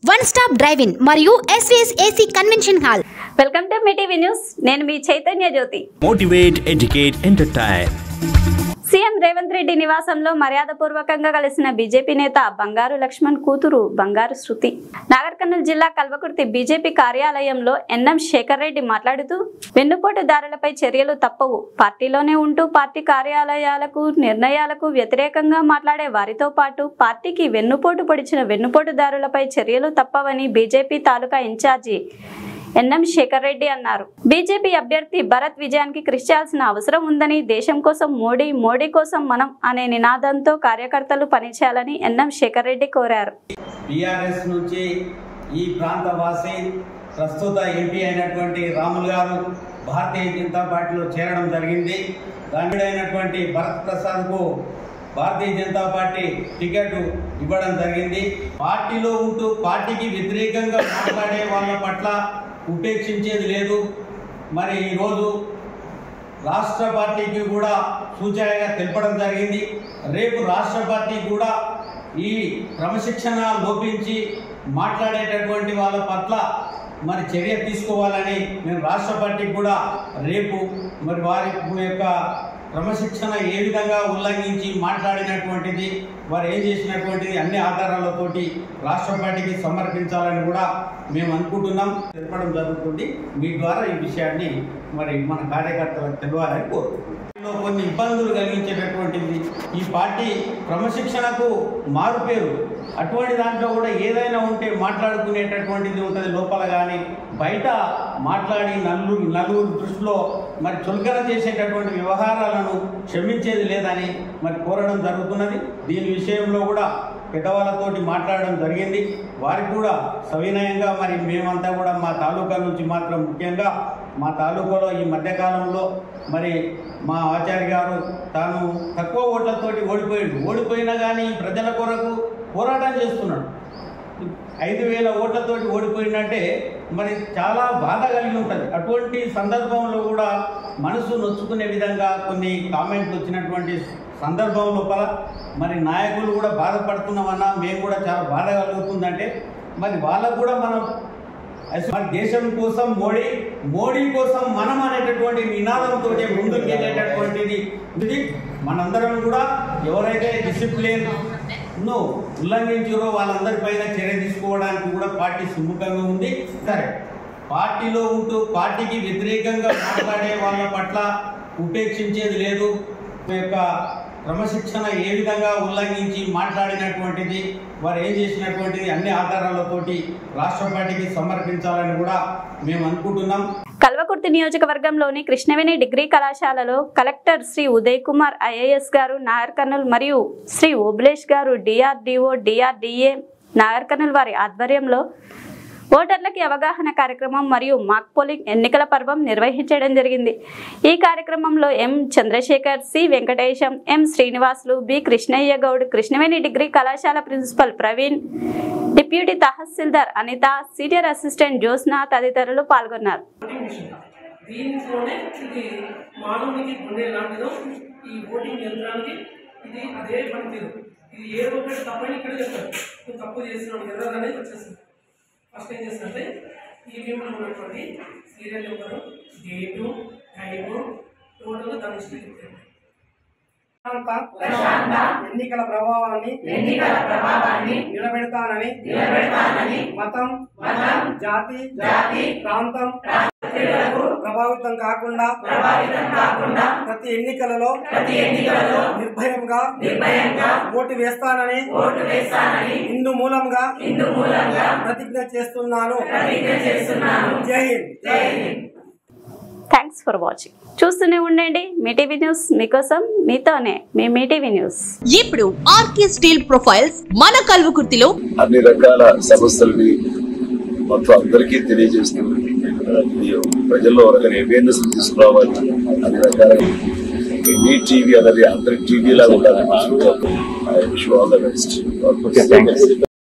One stop drive in మరియు SVS AC convention hall welcome to మీ TV news నేను మీ Chaitanya Jyothi motivate, educate, entertain. CM Revanth Reddy నివాసంలో మర్యాదపూర్వకంగా కలిసిన బీజేపీ నేత బంగారు లక్ష్మణ్ కూతురు బంగారు శృతి నాగర్ కర్నూలు జిల్లా కల్వకుర్తి బీజేపీ కార్యాలయంలో ఎన్ఎం శేఖర్ రెడ్డి మాట్లాడుతూ వెన్నుపోటుదారులపై చర్యలు తప్పవు పార్టీలోనే ఉంటూ పార్టీ కార్యాలయాలకు నిర్ణయాలకు వ్యతిరేకంగా మాట్లాడే వారితో పాటు పార్టీకి వెన్నుపోటు పొడిచిన వెన్నుపోటుదారులపై చర్యలు తప్పవని BJP taluka incharge NM Shekar Reddy అన్నారు బీజేపీ అభ్యర్థి భరత్ విజయానికి కృషి చేయాల్సిన అవసరం ఉందని దేశం కోసం మోడీ మోడీ కోసం మనం అనే నినాదంతో కార్యకర్తలు పనిచేయాలని ఎన్ఎం శేఖర్ రెడ్డి కోరారు బీఆర్ఎస్ నుంచి ఈ ప్రాంత వాసి ప్రస్తుత ఎంపీ అయినటువంటి రాములు గారు భారతీయ జనతా పార్టీలో చేరడం జరిగింది అయినటువంటి భరత్ ప్రసాద్కు భారతీయ జనతా పార్టీ టికెట్ ఇవ్వడం జరిగింది పార్టీలో ఉంటూ పార్టీకి వ్యతిరేకంగా మాట్లాడే వాళ్ళ పట్ల ఉపేక్షించేది లేదు మరి ఈరోజు రాష్ట్ర పార్టీకి కూడా సూచనగా తెలపడం జరిగింది రేపు రాష్ట్ర పార్టీ కూడా ఈ క్రమశిక్షణ లోపించి మాట్లాడేటటువంటి వాళ్ళ పట్ల మరి చర్య తీసుకోవాలని మేము రాష్ట్ర పార్టీకి కూడా రేపు మరి వారి యొక్క క్రమశిక్షణ ఏ విధంగా ఉల్లంఘించి మాట్లాడినటువంటిది వారు ఏం చేసినటువంటిది అన్ని ఆధారాలతోటి రాష్ట్ర పార్టీకి సమర్పించాలని కూడా మేము అనుకుంటున్నాం తెలపడం జరుగుతుంది మీ ద్వారా ఈ విషయాన్ని మరి మన కార్యకర్తలకు తెలియాలని కోరుకుంటున్నాం లో కొన్ని ఇబ్బందులు కలిగించేటటువంటిది ఈ పార్టీ క్రమశిక్షణకు మారుపేరు అటువంటి దాంట్లో కూడా ఏదైనా ఉంటే మాట్లాడుకునేటటువంటిది ఉంటుంది లోపల కానీ బయట మాట్లాడి నలుగురు నలుగురు దృష్టిలో మరి చులకన చేసేటటువంటి వ్యవహారాలను క్షమించేది లేదని మరి కోరడం జరుగుతున్నది దీని విషయంలో కూడా పెద్దవాళ్ళతోటి మాట్లాడడం జరిగింది వారికి కూడా సవినయంగా మరి మేమంతా కూడా మా తాలూకా నుంచి మాత్రం ముఖ్యంగా మా తాలూకాలో ఈ మధ్యకాలంలో మరి మా ఆచార్య గారు తాను తక్కువ ఓట్లతోటి ఓడిపోయాడు ఓడిపోయినా కానీ ప్రజల కొరకు పోరాటం చేస్తున్నాడు ఐదు వేల ఓట్లతోటి ఓడిపోయిందంటే మరి చాలా బాధ కలిగి ఉంటుంది అటువంటి సందర్భంలో కూడా మనసు నొచ్చుకునే విధంగా కొన్ని కామెంట్లు వచ్చినటువంటి సందర్భం లోపల మరి నాయకులు కూడా బాధపడుతున్నామన్నా మేము కూడా చాలా బాధ కలుగుతుందంటే మరి వాళ్ళకు కూడా మనం అసలు మన దేశం కోసం మోడీ మోడీ కోసం మనం అనేటటువంటి నినాదంతో ముందుకు వెళ్ళేటటువంటిది ఇది మనందరం కూడా ఎవరైతే డిసిప్లిన్ ను ఉల్లంఘించారో వాళ్ళందరిపైన చర్య తీసుకోవడానికి కూడా పార్టీ సుముఖంగా ఉంది సరే పార్టీలో ఉంటూ పార్టీకి వ్యతిరేకంగా మాట్లాడే వాళ్ళ పట్ల ఉపేక్షించేది లేదు ఈ యొక్క క్రమశిక్షణ ఏ విధంగా ఉల్లంఘించి మాట్లాడినటువంటిది వారు ఏం చేసినటువంటిది అన్ని ఆధారాలతోటి రాష్ట్ర పార్టీకి సమర్పించాలని కూడా మేము అనుకుంటున్నాం కల్వకుర్తి నియోజకవర్గంలోని కృష్ణవేణి డిగ్రీ కళాశాలలో కలెక్టర్ శ్రీ ఉదయ్ కుమార్ ఐఏఎస్ గారు నాగర్ కర్నూల్ మరియు శ్రీ ఓబులేష్ గారు డిఆర్డిఓ డిఆర్డిఏ నాగర్ కర్నూల్ వారి ఆధ్వర్యంలో ఓటర్లకి అవగాహన కార్యక్రమం మరియు మాక్ పోలింగ్ ఎన్నికల పర్వం నిర్వహించడం జరిగింది ఈ కార్యక్రమంలో M Chandrashekar C Venkatesham M Srinivasulu B Krishnaiah Goud Krishnaveni degree కళాశాల principal Praveen deputy tahsildar Anitha senior assistant Jyotsna తదితరులు పాల్గొన్నారు ఓటింగ్ మిషన్ దీంట్లోనే ఇది మానవునికి గుండె లాంటిదో ఈ ఓటింగ్ యంత్రానికి ఇది అదే పనితీరు ఇది ఏ ఒకటి తప్పని ఇక్కడ చెప్తారు నువ్వు తప్పు చేస్తున్నాడు ఎర్ర అనేది వచ్చేస్తుంది ఫస్ట్ ఏం చేస్తుంటే ఈ గేమ్లో ఉన్నటువంటి serial number date time total దాని హిస్టరీ చెప్తారు ఎన్నికల ప్రభావాన్ని ఎన్నికల ప్రభావాన్ని నిలబెడతానని నిలబెడతానని మతం మతం జాతి జాతి ప్రాంతం ప్రభావితం కాకుండా ప్రభావితం కాకుండా ప్రతి ఎన్నికలలో ప్రతి ఎన్నికలలో నిర్భయంగా నిర్భయంగా ఓటు వేస్తానని ఓటు వేస్తానని హిందూ మూలంగా హిందూ మూలంగా ప్రతిజ్ఞ చేస్తున్నాను ప్రతిజ్ఞ చేస్తున్నాను జై హింద్ జై హింద్ థ్యాంక్స్ ఫర్ వాచింగ్ చూస్తూనే ఉండండి మీ టీవీ న్యూస్ మీకోసం మీతోనే మీ మీ టీవీ న్యూస్ ఇప్పుడు ఆర్కే స్టీల్ ప్రొఫైల్స్ మన కల్వకుర్తిలో అన్ని రకాల సమస్యల్ని మొత్తం అందరికీ తెలియజేస్తూ ఇది ప్రజల్లో ఒక అవేర్నెస్ తీసుకురావాలి అన్ని రకాల మీ టీవీ అనేది అందరి టీవీ లాగా ఉండాలని విష్ ఆల్ ద బెస్ట్